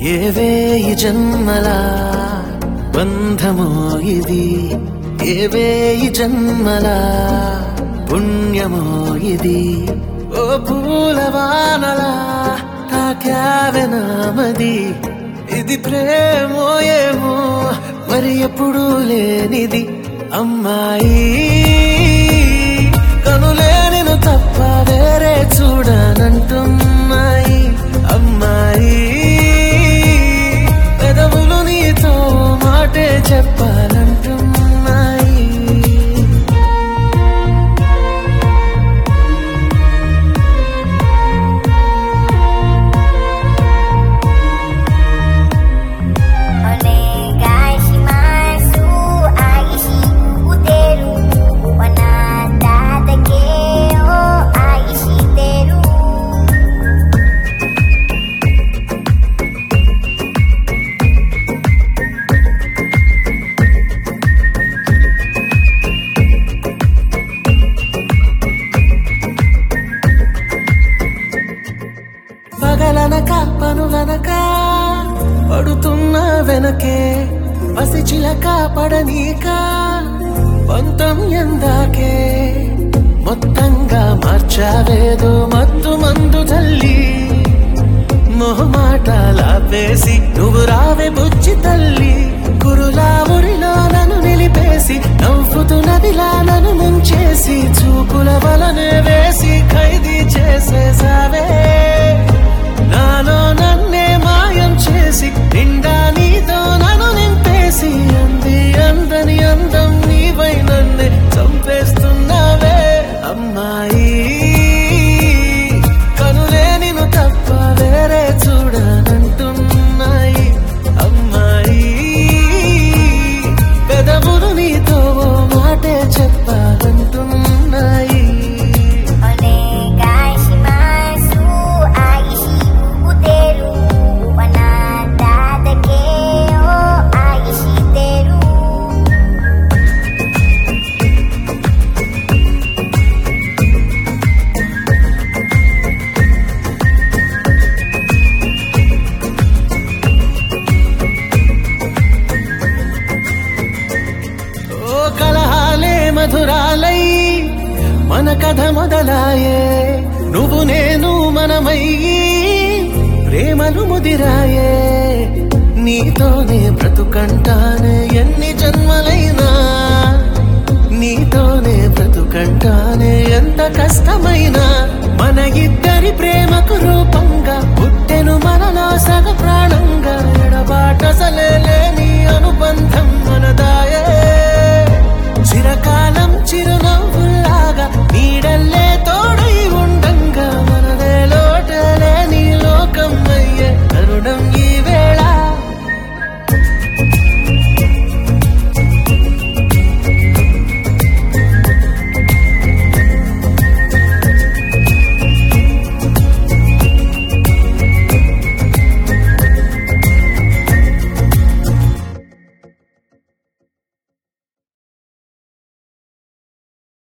ఏవేయి జన్మల బంధమో ఇది ఏవేయి జన్మల పుణ్యమో ఇది ఓ పూలవానలా తాకావె నామది ఇది ప్రేమో ఏమో మరి ఎప్పుడు లేనిది అమ్మాయి కనులే నేను తప్ప వేరే చూడనంటున్నాయి అమ్మాయి పెదవులు నీతో మాటే చెప్పాలంటున్నాయి Onegaishimasu aishi uteru Wanata dake o aishi teru పగలనక పనులనక పడుతున్న వెనకే పసి చిలక పడనీక పంతం ఎందాకే మొత్తంగా మార్చావేదో మత్తు మందు తల్లి మొహమాటాలాపేసి నువ్వు రావే బుజ్జి తల్లి కురులా ఊరిలో నన్ను నిలిపేసి నవ్వుతూ నదిలా నన్ను ముంచేసి చూపుల వలనే వేసి ఖైదీ చేసేసావే నాలో నన్నే మాయం చేసి నిండా నీతో నన్ను నింపేసి అంది అందని అందం నీవై నన్నే చంపేస్తున్నావే అమ్మాయి కనులే నిన్ను తప్ప వేరే చూడనంటున్నాయి అమ్మాయి పెదవులు నీతో ఓ మాటే చెప్పాలంటున్నాయి Onegaishimasu aishi uteru Wanata dake o aishi teru ఓ కలహాలే మధురాలై మన కథ మొదలాయే నువ్వు నేను మనమయ్యి ప్రేమలు ముదిరాయే నీతోనే బ్రతుకంటానే ఎన్ని జన్మలైనా నీతోనే బ్రతుకంటానే ఎంత కష్టమైనా మన ఇద్దరి ప్రేమకు రూప